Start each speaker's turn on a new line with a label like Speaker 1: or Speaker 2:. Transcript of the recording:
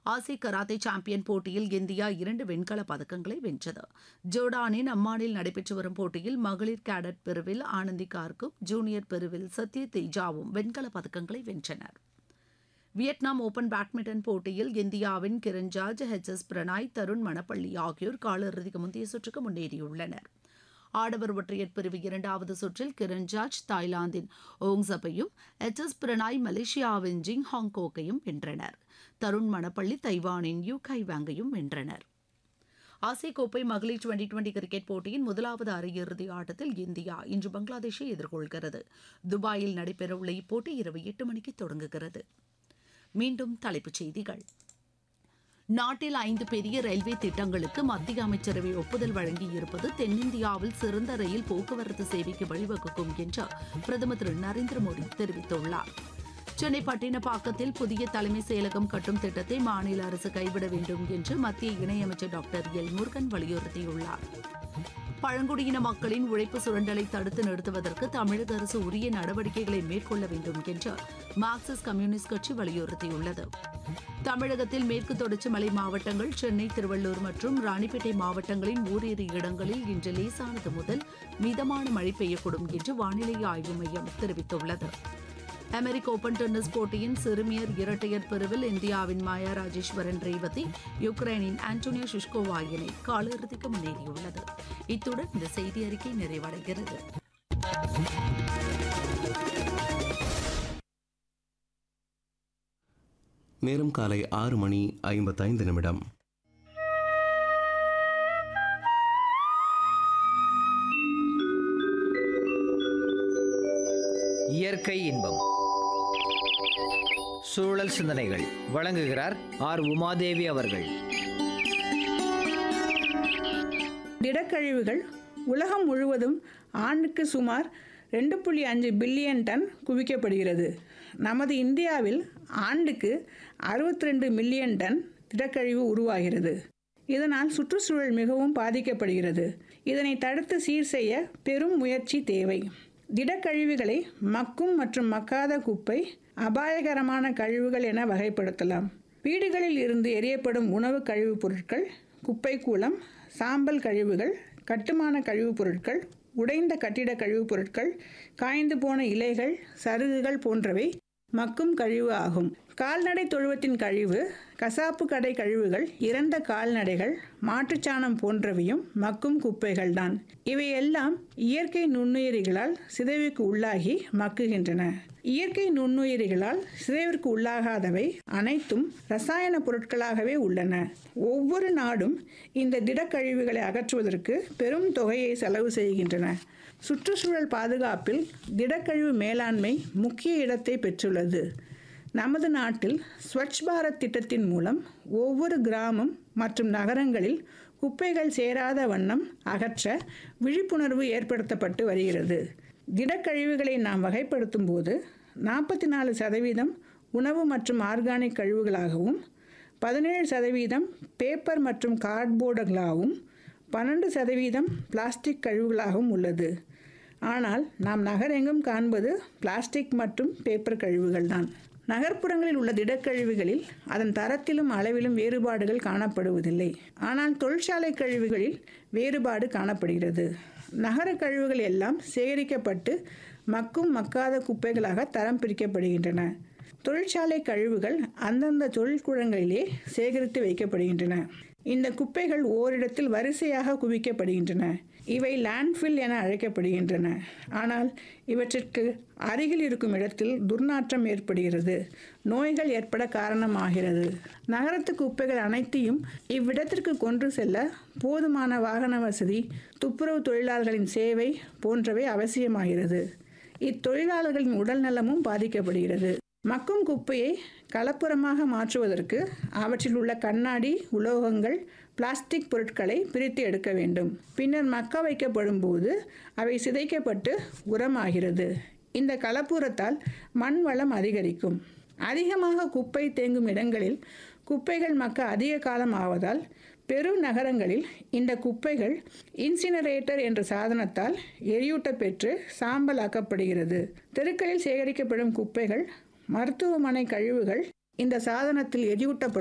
Speaker 1: ஆசிய karate champion போட்டியில் India இரண்டு வெண்கலப் பதக்கங்களை வென்றது ஜோர்டானின் அம்மானில் நடைபெற்று வரும் போட்டியில் மகளிர் கேடட் பிரிவில் ஆனந்தி கார்கும் ஜூனியர் பிரிவில் சத்ய தேஜாவும் வெண்கலப் பதக்கங்களை வென்றனர் வியட்நாம் ஓபன் பேட்மிண்டன் போட்டியில் இந்தியாவின் கிரண் ஜார்ஜ் ஹெச் எஸ் பிரணாய் தருண் மணப்பள்ளி ஆகியோர் காலிறுதிக்கு முந்தைய சுற்றுக்கு முன்னேறியுள்ளனர் ஆடவர் ஒற்றையர் பிரிவு இரண்டாவது சுற்றில் கிரண் ஜார்ஜ் தாய்லாந்தின் ஓங்சப்பையும் எச் எஸ் பிரணாய் மலேசியாவின் ஜிங் ஹாங்கோக்கையும் வென்றனர் தருண் மணப்பள்ளி தைவானின் யூ கை வாங்கையும் வென்றனர் ஆசிய கோப்பை மகளிர் டுவெண்டி டுவெண்டி கிரிக்கெட் போட்டியின் முதலாவது அரையிறுதி ஆட்டத்தில் இந்தியா இன்று பங்களாதேஷை எதிர்கொள்கிறது துபாயில் நடைபெறவுள்ள இப்போட்டி இரவு எட்டு மணிக்கு தொடங்குகிறது மீண்டும் தலைப்புச் செய்திகள் நாட்டில் ஐந்து பெரிய ரயில்வே திட்டங்களுக்கு மத்திய அமைச்சரவை ஒப்புதல் வழங்கியிருப்பது தென்னிந்தியாவில் சிறந்த ரயில் போக்குவரத்து சேவைக்கு வழிவகுக்கும் என்று பிரதமர் திரு நரேந்திர மோடி தெரிவித்துள்ளார் சென்னை பட்டினப்பாக்கத்தில் புதிய தலைமை செயலகம் கட்டும் திட்டத்தை மாநில அரசு கைவிட வேண்டும் என்று மத்திய இணையமைச்சர் டாக்டர் எல் முருகன் வலியுறுத்தியுள்ளார் பழங்குடியின மக்களின் உழைப்பு சுரண்டலை தடுத்து நிறுத்துவதற்கு தமிழக அரசு உரிய நடவடிக்கைகளை மேற்கொள்ள வேண்டும் என்று மார்க்சிஸ்ட் கம்யூனிஸ்ட் கட்சி வலியுறுத்தியுள்ளது தமிழகத்தில் மேற்கு தொடர்ச்சி மலை மாவட்டங்கள் சென்னை திருவள்ளூர் மற்றும் ராணிப்பேட்டை மாவட்டங்களின் ஓரிரு இடங்களில் இன்று லேசானது முதல் மிதமான மழை பெய்யக்கூடும் என்று வானிலை ஆய்வு மையம் தெரிவித்துள்ளது அமெரிக்க ஓபன் டென்னிஸ் போட்டியின் சிறுமியர் இரட்டையர் பிரிவில் இந்தியாவின் மாயா ராஜேஸ்வரன் ரேவதி யுக்ரைனின் ஆண்டோனியா ஷிஷ்கோவா இணை காலிறுதிக்கு முன்னேறியுள்ளது இத்துடன் இந்த செய்தி அறிக்கை நிறைவடைகிறது
Speaker 2: நேரம் காலை ஆறு மணி ஐம்பத்தைந்து நிமிடம்
Speaker 3: இயற்கை இன்பம் சூழல் சிந்தனைகள் வழங்குகிறார் ஆர் உமாதேவி அவர்கள்
Speaker 4: திடக்கழிவுகள் உலகம் முழுவதும் ஆண்டுக்கு சுமார் ரெண்டு புள்ளி அஞ்சு பில்லியன் டன் குவிக்கப்படுகிறது நமது இந்தியாவில் ஆண்டுக்கு அறுபத்தி ரெண்டு மில்லியன் டன் திடக்கழிவு உருவாகிறது இதனால் சுற்றுச்சூழல் மிகவும் பாதிக்கப்படுகிறது இதனை தடுத்து சீர் செய்ய பெரும் முயற்சி தேவை திடக்கழிவுகளை மக்கும் மற்றும் மக்காத குப்பை அபாயகரமான கழிவுகள் என வகைப்படுத்தலாம் வீடுகளில் இருந்து எரியப்படும் உணவு கழிவுப் பொருட்கள் குப்பை கூலம் சாம்பல் கழிவுகள் கட்டுமான கழிவுப் பொருட்கள் உடைந்த கட்டிட கழிவுப் பொருட்கள் காய்ந்து போன இலைகள் சருகுகள் போன்றவை மக்கும் கழிவு ஆகும் கால்நடை தொழுவத்தின் கழிவு கசாப்பு கடை கழிவுகள் இறந்த கால்நடைகள் மாட்டுச்சாணம் போன்றவையும் மக்கும் குப்பைகள்தான் இவையெல்லாம் இயற்கை நுண்ணுயிரிகளால் சிதைவுக்கு உள்ளாகி மக்குகின்றன இயற்கை நுண்ணுயிரிகளால் சிதைவிற்கு உள்ளாகாதவை அனைத்தும் ரசாயன பொருட்களாகவே உள்ளன ஒவ்வொரு நாடும் இந்த திடக்கழிவுகளை அகற்றுவதற்கு பெரும் தொகையை செலவு செய்கின்றன சுற்றுச்சூழல் பாதுகாப்பில் திடக்கழிவு மேலாண்மை முக்கிய இடத்தை பெற்றுள்ளது நமது நாட்டில் ஸ்வச் பாரத் திட்டத்தின் மூலம் ஒவ்வொரு கிராமம் மற்றும் நகரங்களில் குப்பைகள் சேராத வண்ணம் அகற்ற விழிப்புணர்வு ஏற்படுத்தப்பட்டு வருகிறது திடக்கழிவுகளை நாம் வகைப்படுத்தும் போது நாற்பத்தி நாலு சதவீதம் உணவு மற்றும் ஆர்கானிக் கழிவுகளாகவும் பதினேழு சதவீதம் பேப்பர் மற்றும் கார்ட்போர்டுகளாகவும் பன்னெண்டு சதவீதம் பிளாஸ்டிக் கழிவுகளாகவும் உள்ளது ஆனால் நாம் நகரெங்கும் காண்பது பிளாஸ்டிக் மற்றும் பேப்பர் கழிவுகள் தான் நகர்ப்புறங்களில் உள்ள திடக்கழிவுகளில் அதன் தரத்திலும் அளவிலும் வேறுபாடுகள் காணப்படுவதில்லை ஆனால் தொழிற்சாலை கழிவுகளில் வேறுபாடு காணப்படுகிறது நகர கழிவுகள் எல்லாம் சேகரிக்கப்பட்டு மக்கும் மக்காத குப்பைகளாக தரம் பிரிக்கப்படுகின்றன தொழிற்சாலை கழிவுகள் அந்தந்த தொழிற்கூடங்களிலே சேகரித்து வைக்கப்படுகின்றன இந்த குப்பைகள் ஓரிடத்தில் வரிசையாக குவிக்கப்படுகின்றன இவை லேண்ட்ஃபில் என அழைக்கப்படுகின்றன ஆனால் இவற்றிற்கு அருகில் இருக்கும் இடத்தில் துர்நாற்றம் ஏற்படுகிறது நோய்கள் ஏற்பட காரணமாகிறது நகரத்து குப்பைகள் அனைத்தையும் இவ்விடத்திற்கு கொண்டு செல்ல போதுமான வாகன வசதி துப்புரவு தொழிலாளர்களின் சேவை போன்றவை அவசியமாகிறது இத்தொழிலாளர்களின் உடல் நலமும் பாதிக்கப்படுகிறது மக்கும் குப்பையை கலப்புறமாக மாற்றுவதற்கு அவற்றில் உள்ள கண்ணாடி உலோகங்கள் பிளாஸ்டிக் பொருட்களை பிரித்து எடுக்க வேண்டும் பின்னர் மக்க வைக்கப்படும் போது அவை சிதைக்கப்பட்டு உரமாகிறது இந்த கலப்புரத்தால் மண் வளம் அதிகரிக்கும் அதிகமாக குப்பை தேங்கும் இடங்களில் குப்பைகள் மக்க அதிக காலம் ஆவதால் பெரும் நகரங்களில் இந்த குப்பைகள் இன்சினரேட்டர் என்ற சாதனத்தால் எரியூட்ட பெற்று சாம்பலாக்கப்படுகிறது தெருக்களில் சேகரிக்கப்படும் குப்பைகள் மருத்துவமனை கழிவுகள் இந்த சாதனத்தில் எரியூட்டப்படும்